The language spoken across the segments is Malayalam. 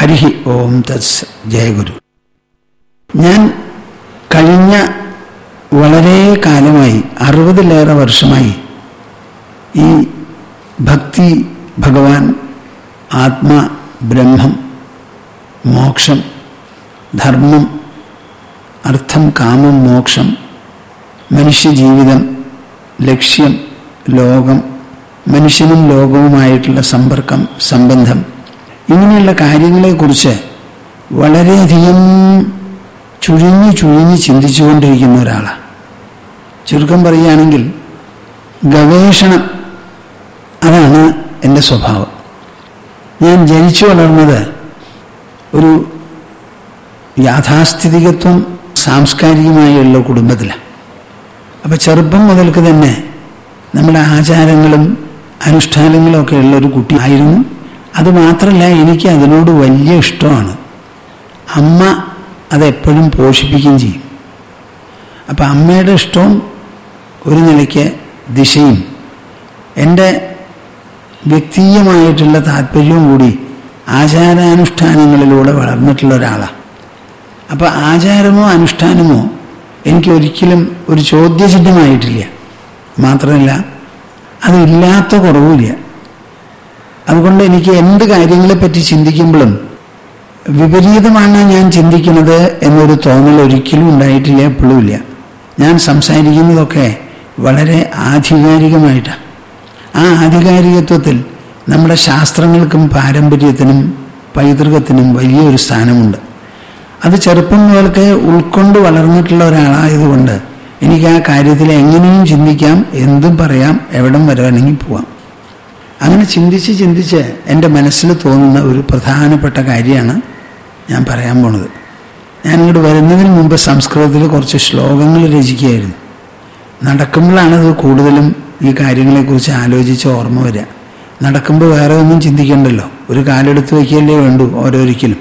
ഹരി ഓം തത്സ് ജയഗുരു ഞാൻ കഴിഞ്ഞ വളരെ കാലമായി അറുപതിലേറെ വർഷമായി ഈ ഭക്തി ഭഗവാൻ ആത്മ ബ്രഹ്മം മോക്ഷം ധർമ്മം അർത്ഥം കാമം മോക്ഷം മനുഷ്യജീവിതം ലക്ഷ്യം ലോകം മനുഷ്യനും ലോകവുമായിട്ടുള്ള സമ്പർക്കം സംബന്ധം ഇങ്ങനെയുള്ള കാര്യങ്ങളെക്കുറിച്ച് വളരെയധികം ചുഴിഞ്ഞു ചുഴിഞ്ഞ് ചിന്തിച്ചുകൊണ്ടിരിക്കുന്ന ഒരാളാണ് ചുരുക്കം പറയുകയാണെങ്കിൽ ഗവേഷണം അതാണ് എൻ്റെ സ്വഭാവം ഞാൻ ജനിച്ചു വളർന്നത് ഒരു യാഥാസ്ഥിതികത്വം സാംസ്കാരികമായുള്ള കുടുംബത്തിലാണ് അപ്പം ചെറുപ്പം മുതൽക്ക് തന്നെ നമ്മുടെ ആചാരങ്ങളും അനുഷ്ഠാനങ്ങളും ഒക്കെ ഉള്ള ഒരു കുട്ടി ആയിരുന്നു അത് മാത്രമല്ല എനിക്ക് അതിനോട് വലിയ ഇഷ്ടമാണ് അമ്മ അതെപ്പോഴും പോഷിപ്പിക്കുകയും ചെയ്യും അപ്പം അമ്മയുടെ ഇഷ്ടവും ഒരു നിലയ്ക്ക് ദിശയും എൻ്റെ വ്യക്തിയമായിട്ടുള്ള താല്പര്യവും കൂടി ആചാരാനുഷ്ഠാനങ്ങളിലൂടെ വളർന്നിട്ടുള്ള ഒരാളാണ് അപ്പോൾ ആചാരമോ അനുഷ്ഠാനമോ എനിക്ക് ഒരിക്കലും ഒരു ചോദ്യചിഹ്നമായിട്ടില്ല മാത്രമല്ല അതില്ലാത്ത കുറവുമില്ല അതുകൊണ്ട് എനിക്ക് എന്ത് കാര്യങ്ങളെപ്പറ്റി ചിന്തിക്കുമ്പോഴും വിപരീതമാണ് ഞാൻ ചിന്തിക്കുന്നത് എന്നൊരു തോന്നൽ ഒരിക്കലും ഉണ്ടായിട്ടില്ല എപ്പോഴും ഇല്ല ഞാൻ സംസാരിക്കുന്നതൊക്കെ വളരെ ആധികാരികമായിട്ടാണ് ആ ആധികാരികത്വത്തിൽ നമ്മുടെ ശാസ്ത്രങ്ങൾക്കും പാരമ്പര്യത്തിനും പൈതൃകത്തിനും വലിയൊരു സ്ഥാനമുണ്ട് അത് ചെറുപ്പം മുതൽക്ക് ഉൾക്കൊണ്ട് വളർന്നിട്ടുള്ള ഒരാളായതുകൊണ്ട് എനിക്ക് ആ കാര്യത്തിൽ എങ്ങനെയും ചിന്തിക്കാം എന്തും പറയാം എവിടം വരെ വേണമെങ്കിൽ പോവാം അങ്ങനെ ചിന്തിച്ച് ചിന്തിച്ച് എൻ്റെ മനസ്സിൽ തോന്നുന്ന ഒരു പ്രധാനപ്പെട്ട കാര്യമാണ് ഞാൻ പറയാൻ പോണത് ഞാൻ ഇങ്ങോട്ട് വരുന്നതിന് മുമ്പ് സംസ്കൃതത്തിൽ കുറച്ച് ശ്ലോകങ്ങൾ രചിക്കുകയായിരുന്നു നടക്കുമ്പോഴാണ് ഇത് കൂടുതലും ഈ കാര്യങ്ങളെക്കുറിച്ച് ആലോചിച്ച് ഓർമ്മ വരിക നടക്കുമ്പോൾ വേറെ ഒന്നും ചിന്തിക്കണ്ടല്ലോ ഒരു കാലെടുത്ത് വയ്ക്കല്ലേ വേണ്ടൂ ഓരോരിക്കലും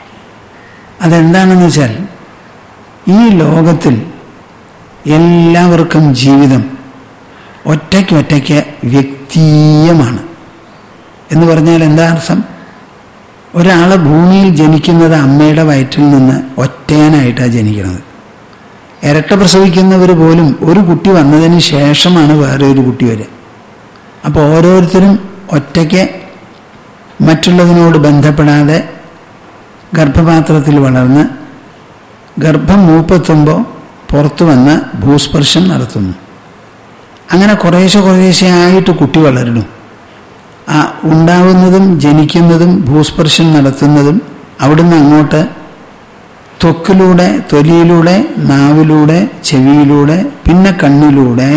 അതെന്താണെന്ന് വെച്ചാൽ ഈ ലോകത്തിൽ എല്ലാവർക്കും ജീവിതം ഒറ്റയ്ക്ക് ഒറ്റയ്ക്ക് വ്യക്തീയമാണ് എന്ന് പറഞ്ഞാൽ എന്താ അർത്ഥം ഒരാൾ ഭൂമിയിൽ ജനിക്കുന്നത് അമ്മയുടെ വയറ്റിൽ നിന്ന് ഒറ്റയാനായിട്ടാണ് ജനിക്കുന്നത് ഇരട്ട പ്രസവിക്കുന്നവർ പോലും ഒരു കുട്ടി വന്നതിന് ശേഷമാണ് വേറെ ഒരു കുട്ടി വരിക അപ്പോൾ ഓരോരുത്തരും ഒറ്റയ്ക്ക് മറ്റുള്ളതിനോട് ബന്ധപ്പെടാതെ ഗർഭപാത്രത്തിൽ വളർന്ന് ഗർഭം മൂപ്പെത്തുമ്പോൾ പുറത്തു വന്ന് ഭൂസ്പർശം നടത്തുന്നു അങ്ങനെ കുറേശ്ശെ കുറേശ്ശെ ആയിട്ട് കുട്ടി വളരുന്നു ആ ഉണ്ടാവുന്നതും ജനിക്കുന്നതും ഭൂസ്പർശം നടത്തുന്നതും അവിടുന്ന് അങ്ങോട്ട് ത്വക്കിലൂടെ തൊലിയിലൂടെ നാവിലൂടെ ചെവിയിലൂടെ പിന്നെ കണ്ണിലൂടെ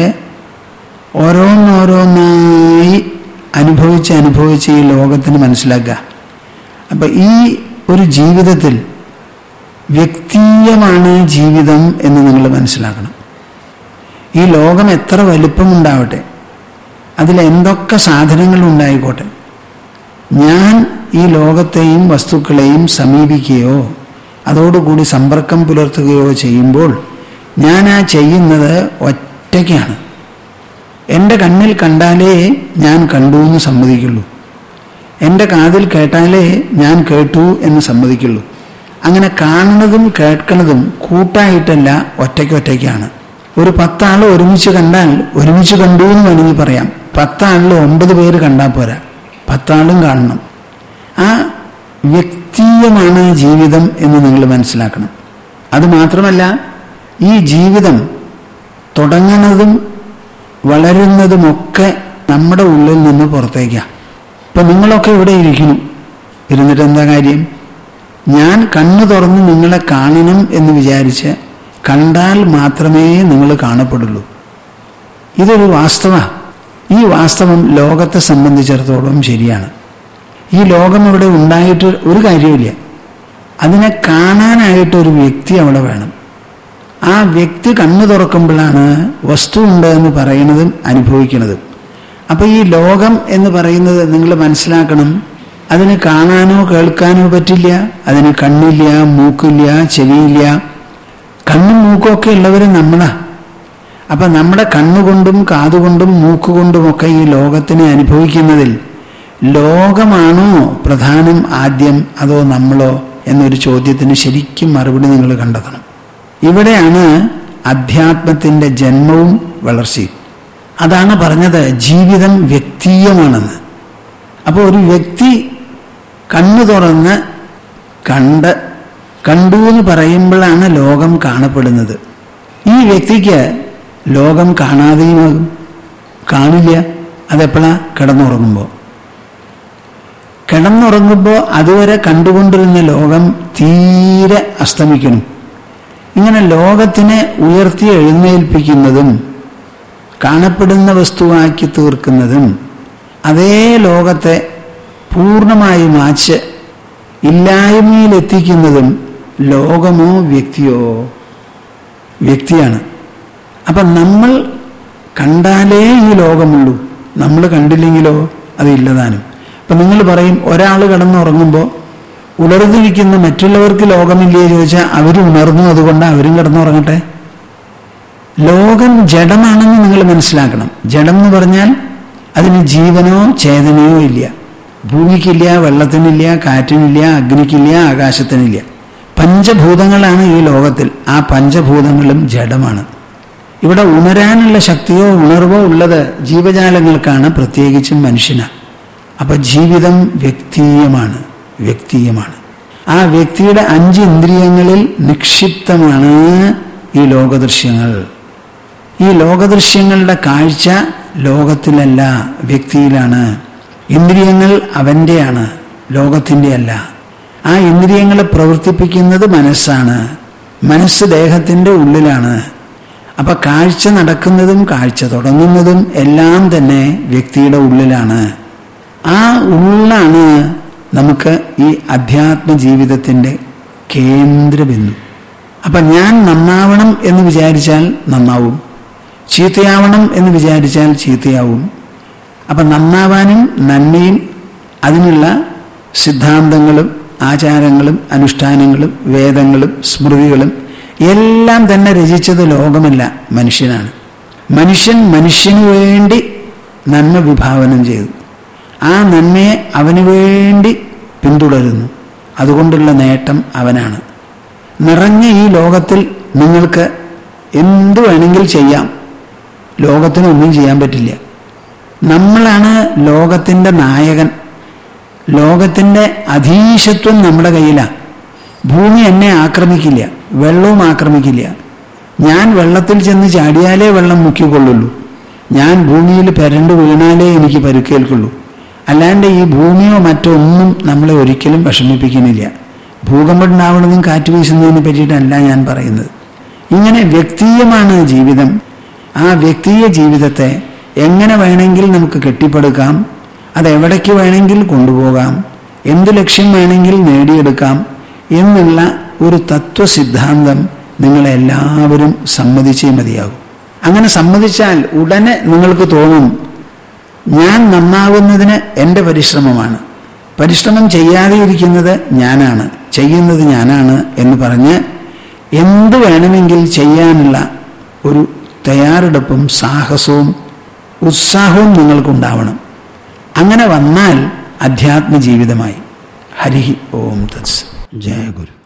ഓരോന്നോരോന്നായി അനുഭവിച്ച് അനുഭവിച്ച് ഈ ലോകത്തിന് മനസ്സിലാക്കുക അപ്പം ഈ ഒരു ജീവിതത്തിൽ വ്യക്തീയമാണ് ജീവിതം എന്ന് നിങ്ങൾ മനസ്സിലാക്കണം ഈ ലോകം എത്ര വലിപ്പമുണ്ടാവട്ടെ അതിൽ എന്തൊക്കെ സാധനങ്ങൾ ഉണ്ടായിക്കോട്ടെ ഞാൻ ഈ ലോകത്തെയും വസ്തുക്കളെയും സമീപിക്കുകയോ അതോടുകൂടി സമ്പർക്കം പുലർത്തുകയോ ചെയ്യുമ്പോൾ ഞാൻ ആ ചെയ്യുന്നത് ഒറ്റയ്ക്കാണ് എൻ്റെ കണ്ണിൽ കണ്ടാലേ ഞാൻ കണ്ടു എന്ന് സമ്മതിക്കുള്ളൂ എൻ്റെ കാതിൽ കേട്ടാലേ ഞാൻ കേട്ടു എന്ന് സമ്മതിക്കുള്ളൂ അങ്ങനെ കാണുന്നതും കേൾക്കുന്നതും കൂട്ടായിട്ടല്ല ഒറ്റയ്ക്കൊറ്റയ്ക്കാണ് ഒരു പത്താൾ ഒരുമിച്ച് കണ്ടാൽ ഒരുമിച്ച് കണ്ടു എന്ന് വേണമെങ്കിൽ പറയാം പത്താളിൽ ഒമ്പത് പേര് കണ്ടാൽ പോരാ പത്താളും കാണണം ആ വ്യക്തീയമാണ് ജീവിതം എന്ന് നിങ്ങൾ മനസ്സിലാക്കണം അത് മാത്രമല്ല ഈ ജീവിതം തുടങ്ങുന്നതും വളരുന്നതുമൊക്കെ നമ്മുടെ ഉള്ളിൽ നിന്ന് പുറത്തേക്കാണ് ഇപ്പം നിങ്ങളൊക്കെ ഇവിടെ ഇരിക്കുന്നു ഇരുന്നിട്ട് എന്താ കാര്യം ഞാൻ കണ്ണു തുറന്ന് നിങ്ങളെ കാണണം എന്ന് വിചാരിച്ച് കണ്ടാൽ മാത്രമേ നിങ്ങൾ കാണപ്പെടുള്ളൂ ഇതൊരു വാസ്തവമാണ് ഈ വാസ്തവം ലോകത്തെ സംബന്ധിച്ചിടത്തോളം ശരിയാണ് ഈ ലോകം ഇവിടെ ഉണ്ടായിട്ട് ഒരു കാര്യമില്ല അതിനെ കാണാനായിട്ട് ഒരു വ്യക്തി അവിടെ വേണം ആ വ്യക്തി കണ്ണു തുറക്കുമ്പോഴാണ് വസ്തു ഉണ്ട് എന്ന് പറയുന്നതും അനുഭവിക്കുന്നതും അപ്പൊ ഈ ലോകം എന്ന് പറയുന്നത് നിങ്ങൾ മനസ്സിലാക്കണം അതിന് കാണാനോ കേൾക്കാനോ പറ്റില്ല അതിന് കണ്ണില്ല മൂക്കില്ല ചെവിയില്ല കണ്ണും മൂക്കും ഒക്കെ ഉള്ളവർ നമ്മളാ അപ്പൊ നമ്മുടെ കണ്ണുകൊണ്ടും കാതുകൊണ്ടും മൂക്കുകൊണ്ടുമൊക്കെ ഈ ലോകത്തിനെ അനുഭവിക്കുന്നതിൽ ലോകമാണോ പ്രധാനം ആദ്യം അതോ നമ്മളോ എന്നൊരു ചോദ്യത്തിന് ശരിക്കും മറുപടി നിങ്ങൾ കണ്ടെത്തണം ഇവിടെയാണ് അധ്യാത്മത്തിൻ്റെ ജന്മവും വളർച്ചയും അതാണ് പറഞ്ഞത് ജീവിതം വ്യക്തീയമാണെന്ന് അപ്പോൾ ഒരു വ്യക്തി കണ്ണു തുറന്ന് കണ്ട് കണ്ടു എന്ന് പറയുമ്പോഴാണ് ലോകം കാണപ്പെടുന്നത് ഈ വ്യക്തിക്ക് ലോകം കാണാതെയുമാകും കാണില്ല അതെപ്പോഴാ കിടന്നുറങ്ങുമ്പോൾ കിടന്നുറങ്ങുമ്പോൾ അതുവരെ കണ്ടുകൊണ്ടിരുന്ന ലോകം തീരെ അസ്തമിക്കണം ഇങ്ങനെ ലോകത്തിനെ ഉയർത്തി എഴുന്നേൽപ്പിക്കുന്നതും കാണപ്പെടുന്ന വസ്തുവാക്കി തീർക്കുന്നതും അതേ ലോകത്തെ പൂർണ്ണമായി മാച്ച് ഇല്ലായ്മയിലെത്തിക്കുന്നതും ലോകമോ വ്യക്തിയോ വ്യക്തിയാണ് അപ്പം നമ്മൾ കണ്ടാലേ ഈ ലോകമുള്ളൂ നമ്മൾ കണ്ടില്ലെങ്കിലോ അത് ഇല്ലതാനും അപ്പം നിങ്ങൾ പറയും ഒരാൾ കിടന്നുറങ്ങുമ്പോൾ ഉണർന്നിരിക്കുന്ന മറ്റുള്ളവർക്ക് ലോകമില്ലേ ചോദിച്ചാൽ അവർ ഉണർന്നു അതുകൊണ്ട് അവരും കിടന്നുറങ്ങട്ടെ ലോകം ജഡമാണെന്ന് നിങ്ങൾ മനസ്സിലാക്കണം ജഡം എന്ന് പറഞ്ഞാൽ അതിന് ജീവനോ ചേതനയോ ഇല്ല ഭൂമിക്കില്ല വെള്ളത്തിനില്ല കാറ്റിനില്ല അഗ്നിക്കില്ല ആകാശത്തിനില്ല പഞ്ചഭൂതങ്ങളാണ് ഈ ലോകത്തിൽ ആ പഞ്ചഭൂതങ്ങളും ജഡമാണ് ഇവിടെ ഉണരാനുള്ള ശക്തിയോ ഉണർവോ ഉള്ളത് ജീവജാലങ്ങൾക്കാണ് പ്രത്യേകിച്ചും മനുഷ്യനാണ് അപ്പൊ ജീവിതം വ്യക്തീയമാണ് വ്യക്തീയമാണ് ആ വ്യക്തിയുടെ അഞ്ച് ഇന്ദ്രിയങ്ങളിൽ നിക്ഷിപ്തമാണ് ഈ ലോകദൃശ്യങ്ങൾ ഈ ലോകദൃശ്യങ്ങളുടെ കാഴ്ച ലോകത്തിലല്ല വ്യക്തിയിലാണ് ഇന്ദ്രിയങ്ങൾ അവൻ്റെയാണ് ലോകത്തിൻ്റെ അല്ല ആ ഇന്ദ്രിയങ്ങളെ പ്രവർത്തിപ്പിക്കുന്നത് മനസ്സാണ് മനസ്സ് ദേഹത്തിൻ്റെ ഉള്ളിലാണ് അപ്പൊ കാഴ്ച നടക്കുന്നതും കാഴ്ച തുടങ്ങുന്നതും എല്ലാം തന്നെ വ്യക്തിയുടെ ഉള്ളിലാണ് ആ ഉള്ളാണ് നമുക്ക് ഈ അധ്യാത്മ ജീവിതത്തിൻ്റെ കേന്ദ്രബിന്ദു അപ്പം ഞാൻ നന്നാവണം എന്ന് വിചാരിച്ചാൽ നന്നാവും ചീത്തയാവണം എന്ന് വിചാരിച്ചാൽ ചീത്തയാവും അപ്പം നന്നാവാനും നന്മയും അതിനുള്ള സിദ്ധാന്തങ്ങളും ആചാരങ്ങളും അനുഷ്ഠാനങ്ങളും വേദങ്ങളും സ്മൃതികളും എല്ലാം തന്നെ രചിച്ചത് ലോകമല്ല മനുഷ്യനാണ് മനുഷ്യൻ മനുഷ്യന് വേണ്ടി നന്മ വിഭാവനം ചെയ്തു ആ നന്മയെ അവന് വേണ്ടി പിന്തുടരുന്നു അതുകൊണ്ടുള്ള നേട്ടം അവനാണ് നിറഞ്ഞ ഈ ലോകത്തിൽ നിങ്ങൾക്ക് എന്തു വേണമെങ്കിൽ ചെയ്യാം ലോകത്തിനൊന്നും ചെയ്യാൻ പറ്റില്ല നമ്മളാണ് ലോകത്തിൻ്റെ നായകൻ ലോകത്തിൻ്റെ അധീശത്വം നമ്മുടെ കയ്യിലാണ് ഭൂമി എന്നെ ആക്രമിക്കില്ല വെള്ളവും ആക്രമിക്കില്ല ഞാൻ വെള്ളത്തിൽ ചെന്ന് ചാടിയാലേ വെള്ളം മുക്കിക്കൊള്ളുള്ളൂ ഞാൻ ഭൂമിയിൽ പെരണ്ട് വീണാലേ എനിക്ക് പരുക്കേൽക്കുള്ളൂ അല്ലാണ്ട് ഈ ഭൂമിയോ മറ്റോ ഒന്നും നമ്മളെ ഒരിക്കലും വിഷമിപ്പിക്കുന്നില്ല ഭൂകമ്പം ഉണ്ടാവണമെന്നും കാറ്റ് വീശുന്നതിനെ പറ്റിയിട്ടല്ല ഞാൻ പറയുന്നത് ഇങ്ങനെ വ്യക്തീയമാണ് ജീവിതം ആ വ്യക്തിയ ജീവിതത്തെ എങ്ങനെ വേണമെങ്കിൽ നമുക്ക് കെട്ടിപ്പടുക്കാം അതെവിടേക്ക് വേണമെങ്കിൽ കൊണ്ടുപോകാം എന്ത് ലക്ഷ്യം വേണമെങ്കിൽ നേടിയെടുക്കാം എന്നുള്ള ഒരു തത്വസിദ്ധാന്തം നിങ്ങളെല്ലാവരും സമ്മതിച്ചേ മതിയാകും അങ്ങനെ സമ്മതിച്ചാൽ ഉടനെ നിങ്ങൾക്ക് തോന്നും ഞാൻ നന്നാവുന്നതിന് എൻ്റെ പരിശ്രമമാണ് പരിശ്രമം ചെയ്യാതെ ഇരിക്കുന്നത് ഞാനാണ് ചെയ്യുന്നത് ഞാനാണ് എന്ന് പറഞ്ഞ് എന്ത് വേണമെങ്കിൽ ചെയ്യാനുള്ള ഒരു തയ്യാറെടുപ്പും സാഹസവും ഉത്സാഹവും നിങ്ങൾക്കുണ്ടാവണം അങ്ങനെ വന്നാൽ അധ്യാത്മ ജീവിതമായി ഹരി ഓം തത്സ് ജയ ഗുരു